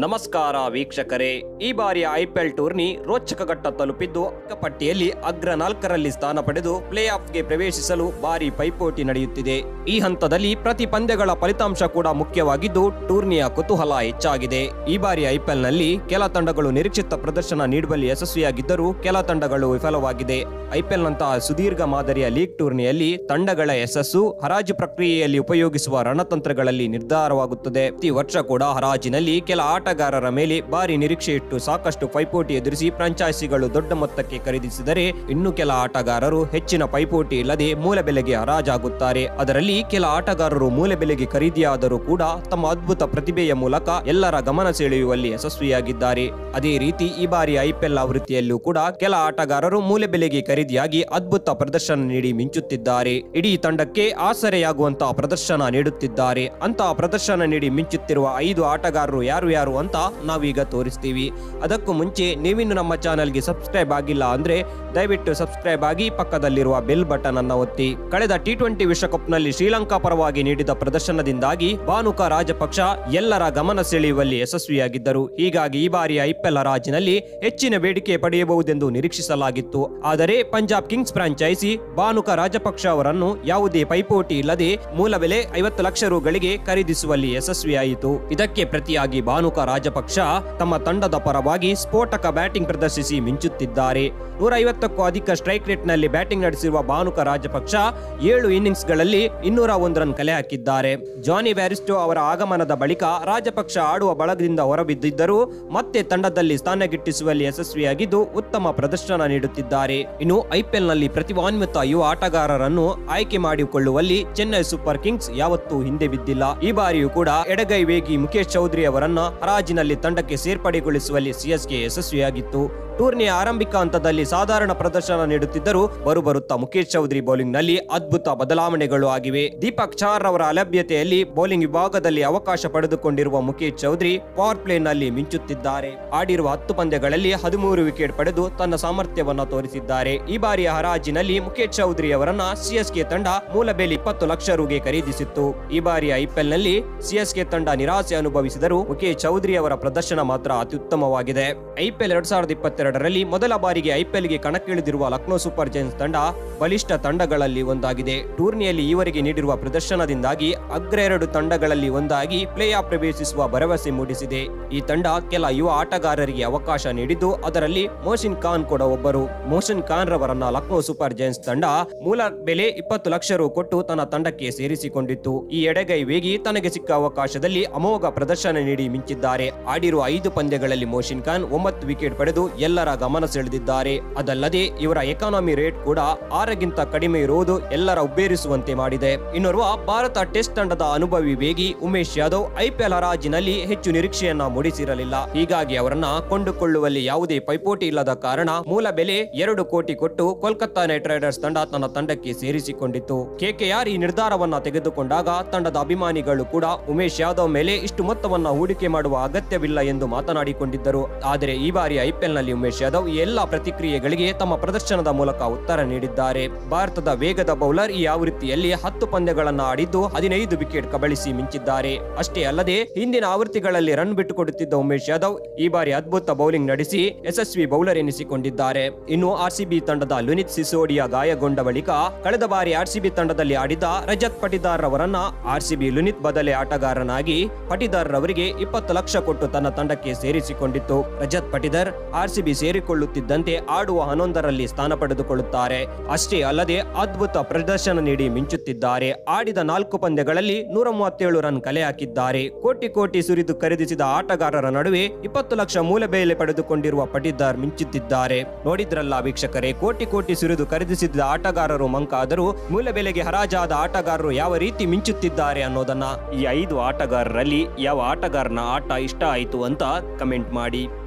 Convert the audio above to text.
ನಮಸ್ಕಾರ ವೀಕ್ಷಕರೇ ಈ ಬಾರಿಯ ಐಪಿಎಲ್ ಟೂರ್ನಿ ರೋಚಕ ಘಟ್ಟ ತಲುಪಿದ್ದು ಪಟ್ಟಿಯಲ್ಲಿ ಅಗ್ರ ನಾಲ್ಕರಲ್ಲಿ ಸ್ಥಾನ ಪಡೆದು ಪ್ಲೇ ಆಫ್ಗೆ ಪ್ರವೇಶಿಸಲು ಭಾರಿ ಪೈಪೋಟಿ ನಡೆಯುತ್ತಿದೆ ಈ ಹಂತದಲ್ಲಿ ಪ್ರತಿ ಪಂದ್ಯಗಳ ಫಲಿತಾಂಶ ಕೂಡ ಮುಖ್ಯವಾಗಿದ್ದು ಟೂರ್ನಿಯ ಕುತೂಹಲ ಹೆಚ್ಚಾಗಿದೆ ಈ ಬಾರಿ ಐಪಿಎಲ್ನಲ್ಲಿ ಕೆಲ ತಂಡಗಳು ನಿರೀಕ್ಷಿತ ಪ್ರದರ್ಶನ ನೀಡುವಲ್ಲಿ ಯಶಸ್ವಿಯಾಗಿದ್ದರೂ ಕೆಲ ತಂಡಗಳು ವಿಫಲವಾಗಿದೆ ಐಪಿಎಲ್ನಂತಹ ಸುದೀರ್ಘ ಮಾದರಿಯ ಲೀಗ್ ಟೂರ್ನಿಯಲ್ಲಿ ತಂಡಗಳ ಯಶಸ್ಸು ಹರಾಜು ಪ್ರಕ್ರಿಯೆಯಲ್ಲಿ ಉಪಯೋಗಿಸುವ ರಣತಂತ್ರಗಳಲ್ಲಿ ನಿರ್ಧಾರವಾಗುತ್ತದೆ ಪ್ರತಿ ವರ್ಷ ಕೂಡ ಹರಾಜಿನಲ್ಲಿ ಕೆಲ ಆಟಗಾರರ ಮೇಲೆ ಭಾರಿ ನಿರೀಕ್ಷೆ ಇಟ್ಟು ಸಾಕಷ್ಟು ಪೈಪೋಟಿ ಎದುರಿಸಿ ಫ್ರಾಂಚೈಸಿಗಳು ದೊಡ್ಡ ಮೊತ್ತಕ್ಕೆ ಖರೀದಿಸಿದರೆ ಇನ್ನು ಕೆಲ ಆಟಗಾರರು ಹೆಚ್ಚಿನ ಪೈಪೋಟಿ ಇಲ್ಲದೆ ಮೂಲ ಬೆಲೆಗೆ ಹರಾಜಾಗುತ್ತಾರೆ ಅದರಲ್ಲಿ ಕೆಲ ಆಟಗಾರರು ಮೂಲ ಬೆಲೆಗೆ ಖರೀದಿಯಾದರೂ ಕೂಡ ತಮ್ಮ ಅದ್ಭುತ ಪ್ರತಿಭೆಯ ಮೂಲಕ ಎಲ್ಲರ ಗಮನ ಸೆಳೆಯುವಲ್ಲಿ ಯಶಸ್ವಿಯಾಗಿದ್ದಾರೆ ಅದೇ ರೀತಿ ಈ ಬಾರಿ ಐಪಿಎಲ್ ಆವೃತ್ತಿಯಲ್ಲೂ ಕೂಡ ಕೆಲ ಆಟಗಾರರು ಮೂಲ ಬೆಲೆಗೆ ಖರೀದಿಯಾಗಿ ಅದ್ಭುತ ಪ್ರದರ್ಶನ ನೀಡಿ ಮಿಂಚುತ್ತಿದ್ದಾರೆ ಇಡೀ ತಂಡಕ್ಕೆ ಆಸರೆಯಾಗುವಂತಹ ಪ್ರದರ್ಶನ ನೀಡುತ್ತಿದ್ದಾರೆ ಅಂತಹ ಪ್ರದರ್ಶನ ನೀಡಿ ಮಿಂಚುತ್ತಿರುವ ಐದು ಆಟಗಾರರು ಯಾರು ಯಾರು ಅಂತ ನಾವೀಗ ತೋರಿಸ್ತೀವಿ ಅದಕ್ಕೂ ಮುಂಚೆ ನೀವಿನ್ನು ನಮ್ಮ ಚಾನೆಲ್ಗೆ ಸಬ್ಸ್ಕ್ರೈಬ್ ಆಗಿಲ್ಲ ಅಂದ್ರೆ ದಯವಿಟ್ಟು ಸಬ್ಸ್ಕ್ರೈಬ್ ಆಗಿ ಪಕ್ಕದಲ್ಲಿರುವ ಬೆಲ್ ಬಟನ್ ಅನ್ನ ಒತ್ತಿ ಕಳೆದ ಟಿ ಟ್ವೆಂಟಿ ವಿಶ್ವಕಪ್ನಲ್ಲಿ ಶ್ರೀಲಂಕಾ ಪರವಾಗಿ ನೀಡಿದ ಪ್ರದರ್ಶನದಿಂದಾಗಿ ಭಾನುಕ ರಾಜಪಕ್ಷ ಎಲ್ಲರ ಗಮನ ಸೆಳೆಯುವಲ್ಲಿ ಯಶಸ್ವಿಯಾಗಿದ್ದರು ಹೀಗಾಗಿ ಈ ಬಾರಿ ಐಪಿಎಲ್ ಹರಾಜಿನಲ್ಲಿ ಹೆಚ್ಚಿನ ಬೇಡಿಕೆ ಪಡೆಯಬಹುದೆಂದು ನಿರೀಕ್ಷಿಸಲಾಗಿತ್ತು ಆದರೆ ಪಂಜಾಬ್ ಕಿಂಗ್ಸ್ ಫ್ರಾಂಚೈಸಿ ಭಾನುಕ ರಾಜಪಕ್ಷ ಅವರನ್ನು ಯಾವುದೇ ಪೈಪೋಟಿ ಇಲ್ಲದೆ ಮೂಲ ಬೆಲೆ ಐವತ್ತು ಲಕ್ಷ ರುಗಳಿಗೆ ಖರೀದಿಸುವಲ್ಲಿ ಯಶಸ್ವಿಯಾಯಿತು ಇದಕ್ಕೆ ಪ್ರತಿಯಾಗಿ ಭಾನುಕ ರಾಜಪಕ್ಷ ತಮ್ಮ ತಂಡದ ಪರವಾಗಿ ಸ್ಫೋಟಕ ಬ್ಯಾಟಿಂಗ್ ಪ್ರದರ್ಶಿಸಿ ಮಿಂಚುತ್ತಿದ್ದಾರೆ ನೂರ ಐವತ್ತಕ್ಕೂ ಅಧಿಕ ಸ್ಟ್ರೈಕ್ ರೇಟ್ ನಲ್ಲಿ ಬ್ಯಾಟಿಂಗ್ ನಡೆಸಿರುವ ಭಾನುಕ ರಾಜಪಕ್ಷ ಏಳು ಇನ್ನಿಂಗ್ಸ್ ಗಳಲ್ಲಿ ಇನ್ನೂರ ಒಂದು ರನ್ ಕಲೆ ಹಾಕಿದ್ದಾರೆ ಜಾನಿ ವ್ಯಾರಿಸ್ಟೋ ಅವರ ಆಗಮನದ ಬಳಿಕ ರಾಜಪಕ್ಷ ಆಡುವ ಬಳಗದಿಂದ ಹೊರಬಿದ್ದಿದ್ದರೂ ಮತ್ತೆ ತಂಡದಲ್ಲಿ ಸ್ಥಾನಗಿಟ್ಟಿಸುವಲ್ಲಿ ಯಶಸ್ವಿಯಾಗಿದ್ದು ಉತ್ತಮ ಪ್ರದರ್ಶನ ನೀಡುತ್ತಿದ್ದಾರೆ ಇನ್ನು ಐಪಿಎಲ್ ನಲ್ಲಿ ಪ್ರತಿಭಾನ್ವಿತ ಯುವ ಆಟಗಾರರನ್ನು ಆಯ್ಕೆ ಮಾಡಿಕೊಳ್ಳುವಲ್ಲಿ ಚೆನ್ನೈ ಸೂಪರ್ ಕಿಂಗ್ಸ್ ಯಾವತ್ತೂ ಹಿಂದೆ ಬಿದ್ದಿಲ್ಲ ಈ ಬಾರಿಯೂ ಕೂಡ ಎಡಗೈ ವೇಗಿ ಮುಖೇಶ್ ಚೌಧರಿ ಅವರನ್ನ ಹರಾಜಿನಲ್ಲಿ ತಂಡಕ್ಕೆ ಸೇರ್ಪಡೆಗೊಳಿಸುವಲ್ಲಿ ಸಿಎಸ್ಕೆ ಯಶಸ್ವಿಯಾಗಿತ್ತು ಟೂರ್ನಿಯ ಆರಂಭಿಕ ಹಂತದಲ್ಲಿ ಸಾಧಾರಣ ಪ್ರದರ್ಶನ ನೀಡುತ್ತಿದ್ದರೂ ಬರುಬರುತ್ತಾ ಮುಖೇಶ್ ಚೌಧರಿ ಬೌಲಿಂಗ್ ನಲ್ಲಿ ಅದ್ಭುತ ಬದಲಾವಣೆಗಳು ಆಗಿವೆ ದೀಪಕ್ ಚಾರ್ ಅವರ ಅಲಭ್ಯತೆಯಲ್ಲಿ ಬೌಲಿಂಗ್ ವಿಭಾಗದಲ್ಲಿ ಅವಕಾಶ ಪಡೆದುಕೊಂಡಿರುವ ಮುಖೇಶ್ ಚೌಧರಿ ಪವರ್ ಪ್ಲೇ ನಲ್ಲಿ ಮಿಂಚುತ್ತಿದ್ದಾರೆ ಆಡಿರುವ ಹತ್ತು ಪಂದ್ಯಗಳಲ್ಲಿ ಹದಿಮೂರು ವಿಕೆಟ್ ಪಡೆದು ತನ್ನ ಸಾಮರ್ಥ್ಯವನ್ನ ತೋರಿಸಿದ್ದಾರೆ ಈ ಬಾರಿಯ ಹರಾಜಿನಲ್ಲಿ ಮುಖೇಶ್ ಚೌಧರಿ ಅವರನ್ನ ಸಿಎಸ್ಕೆ ತಂಡ ಮೂಲ ಬೆಲೆ ಇಪ್ಪತ್ತು ಲಕ್ಷ ರುಗೆ ಖರೀದಿಸಿತ್ತು ಈ ಬಾರಿಯ ಐಪಿಎಲ್ ನಲ್ಲಿ ಸಿಎಸ್ಕೆ ತಂಡ ನಿರಾಸೆ ಅನುಭವಿಸಿದರೂ ಮುಖೇಶ್ ಚೌಧರಿ ಅವರ ಪ್ರದರ್ಶನ ಮಾತ್ರ ಅತ್ಯುತ್ತಮವಾಗಿದೆ ಐಪಿಎಲ್ ಎರಡ್ ಸಾವಿರದ ಇಪ್ಪತ್ತೆರಡರಲ್ಲಿ ಮೊದಲ ಬಾರಿಗೆ ಐಪಿಎಲ್ಗೆ ಕಣಕ್ಕಿಳಿದಿರುವ ಲಕ್ನೋ ಸೂಪರ್ ಜೈನ್ಸ್ ತಂಡ ಬಲಿಷ್ಠ ತಂಡಗಳಲ್ಲಿ ಒಂದಾಗಿದೆ ಟೂರ್ನಿಯಲ್ಲಿ ಈವರೆಗೆ ನೀಡಿರುವ ಪ್ರದರ್ಶನದಿಂದಾಗಿ ಅಗ್ರ ಎರಡು ತಂಡಗಳಲ್ಲಿ ಒಂದಾಗಿ ಪ್ಲೇ ಆಫ್ ಪ್ರವೇಶಿಸುವ ಭರವಸೆ ಮೂಡಿಸಿದೆ ಈ ತಂಡ ಕೆಲ ಯುವ ಆಟಗಾರರಿಗೆ ಅವಕಾಶ ನೀಡಿದ್ದು ಅದರಲ್ಲಿ ಮೋಸಿನ್ ಖಾನ್ ಕೂಡ ಒಬ್ಬರು ಮೋಸಿನ್ ಖಾನ್ ರವರನ್ನ ಲಕ್ನೋ ಸೂಪರ್ ಜೈನ್ಸ್ ತಂಡ ಮೂಲ ಬೆಲೆ ಇಪ್ಪತ್ತು ಲಕ್ಷ ರು ಕೊಟ್ಟು ತನ್ನ ತಂಡಕ್ಕೆ ಸೇರಿಸಿಕೊಂಡಿತ್ತು ಈ ಎಡಗೈ ವೇಗಿ ತನಗೆ ಸಿಕ್ಕ ಅವಕಾಶದಲ್ಲಿ ಅಮೋಘ ಪ್ರದರ್ಶನ ನೀಡಿ ಮಿಂಚಿದ್ದಾರೆ ಆಡಿರುವ ಐದು ಪಂದ್ಯಗಳಲ್ಲಿ ಮೋಷಿನ್ ಖಾನ್ ಒಂಬತ್ತು ವಿಕೆಟ್ ಪಡೆದು ಎಲ್ಲರ ಗಮನ ಸೆಳೆದಿದ್ದಾರೆ ಅದಲ್ಲದೆ ಇವರ ಎಕಾನಮಿ ರೇಟ್ ಕೂಡ ಆರಕ್ಕಿಂತ ಕಡಿಮೆ ಇರುವುದು ಎಲ್ಲರ ಉಬ್ಬೇರಿಸುವಂತೆ ಮಾಡಿದೆ ಇನ್ನೋರ್ವ ಭಾರತ ಟೆಸ್ಟ್ ತಂಡದ ಅನುಭವಿ ವೇಗಿ ಉಮೇಶ್ ಯಾದವ್ ಐಪಿಎಲ್ ಹರಾಜಿನಲ್ಲಿ ಹೆಚ್ಚು ನಿರೀಕ್ಷೆಯನ್ನ ಮೂಡಿಸಿರಲಿಲ್ಲ ಹೀಗಾಗಿ ಅವರನ್ನ ಕೊಂಡುಕೊಳ್ಳುವಲ್ಲಿ ಯಾವುದೇ ಪೈಪೋಟಿ ಇಲ್ಲದ ಕಾರಣ ಮೂಲ ಬೆಲೆ ಎರಡು ಕೋಟಿ ಕೊಟ್ಟು ಕೋಲ್ಕತ್ತಾ ನೈಟ್ ರೈಡರ್ಸ್ ತಂಡ ತನ್ನ ತಂಡಕ್ಕೆ ಸೇರಿಸಿಕೊಂಡಿತ್ತು ಕೆಕೆಆರ್ ಈ ನಿರ್ಧಾರವನ್ನ ತೆಗೆದುಕೊಂಡಾಗ ತಂಡದ ಅಭಿಮಾನಿಗಳು ಕೂಡ ಉಮೇಶ್ ಯಾದವ್ ಮೇಲೆ ಇಷ್ಟು ಮೊತ್ತವನ್ನ ಹೂಡಿಕೆ ಮಾಡುವ ಅಗತ್ಯವಿಲ್ಲ ಎಂದು ಮಾತನಾಡಿಕೊಂಡಿದ್ದರು ಆದರೆ ಈ ಬಾರಿ ಐಪಿಎಲ್ ನಲ್ಲಿ ಉಮೇಶ್ ಯಾದವ್ ಈ ಎಲ್ಲಾ ಪ್ರತಿಕ್ರಿಯೆಗಳಿಗೆ ತಮ್ಮ ಪ್ರದರ್ಶನದ ಮೂಲಕ ಉತ್ತರ ನೀಡಿದ್ದಾರೆ ಭಾರತದ ವೇಗದ ಬೌಲರ್ ಈ ಆವೃತ್ತಿಯಲ್ಲಿ ಹತ್ತು ಪಂದ್ಯಗಳನ್ನ ಆಡಿದ್ದು ಹದಿನೈದು ವಿಕೆಟ್ ಕಬಳಿಸಿ ಮಿಂಚಿದ್ದಾರೆ ಅಷ್ಟೇ ಅಲ್ಲದೆ ಹಿಂದಿನ ಆವೃತ್ತಿಗಳಲ್ಲಿ ರನ್ ಬಿಟ್ಟುಕೊಡುತ್ತಿದ್ದ ಉಮೇಶ್ ಯಾದವ್ ಈ ಬಾರಿ ಅದ್ಭುತ ಬೌಲಿಂಗ್ ನಡೆಸಿ ಯಶಸ್ವಿ ಬೌಲರ್ ಎನಿಸಿಕೊಂಡಿದ್ದಾರೆ ಇನ್ನು ಆರ್ಸಿಬಿ ತಂಡದ ಲುನಿತ್ ಸಿಸೋಡಿಯಾ ಗಾಯಗೊಂಡ ಬಳಿಕ ಕಳೆದ ಬಾರಿ ಆರ್ಸಿಬಿ ತಂಡದಲ್ಲಿ ಆಡಿದ ರಜತ್ ಪಟಿದಾರ್ ಅವರನ್ನ ಆರ್ಸಿಬಿ ಲುನಿತ್ ಬದಲೆ ಆಟಗಾರನಾಗಿ ಪಟಿದಾರ್ ರವರಿಗೆ ಇಪ್ಪತ್ತು ಲಕ್ಷ ಕೊಟ್ಟು ತನ್ನ ತಂಡಕ್ಕೆ ಸೇರಿಸಿಕೊಂಡಿತ್ತು ರಜತ್ ಪಟಿದಾರ್ ಆರ್ಸಿಬಿ ಸೇರಿಕೊಳ್ಳುತ್ತಿದ್ದಂತೆ ಆಡುವ ಹನ್ನೊಂದರಲ್ಲಿ ಸ್ಥಾನ ಪಡೆದುಕೊಳ್ಳುತ್ತಾರೆ ಅಷ್ಟೇ ಅಲ್ಲದೆ ಅದ್ಭುತ ಪ್ರದರ್ಶನ ನೀಡಿ ಮಿಂಚುತ್ತಿದ್ದಾರೆ ಆಡಿದ ನಾಲ್ಕು ಪಂದ್ಯಗಳಲ್ಲಿ ನೂರ ಮೂವತ್ತೇಳು ರನ್ ಕಲೆ ಹಾಕಿದ್ದಾರೆ ಕೋಟಿ ಕೋಟಿ ಸುರಿದು ಖರೀದಿಸಿದ ಆಟಗಾರರ ನಡುವೆ ಇಪ್ಪತ್ತು ಲಕ್ಷ ಮೂಲ ಬೆಲೆ ಪಡೆದುಕೊಂಡಿರುವ ಪಟಿದಾರ್ ಮಿಂಚುತ್ತಿದ್ದಾರೆ ನೋಡಿದ್ರಲ್ಲ ವೀಕ್ಷಕರೇ ಕೋಟಿ ಕೋಟಿ ಸುರಿದು ಖರೀದಿಸಿದ ಆಟಗಾರರು ಮಂಕಾದರೂ ಮೂಲ ಬೆಲೆಗೆ ಹರಾಜಾದ ಆಟಗಾರರು ಯಾವ ರೀತಿ ಮಿಂಚುತ್ತಿದ್ದಾರೆ ಅನ್ನೋದನ್ನ ಈ ಐದು ಆಟಗಾರರಲ್ಲಿ ಯಾವ ಆಟಗಾರನ ಆಟ ಇಷ್ಟ ಆಯಿತು ಅಂತ ಕಮೆಂಟ್ ಮಾಡಿ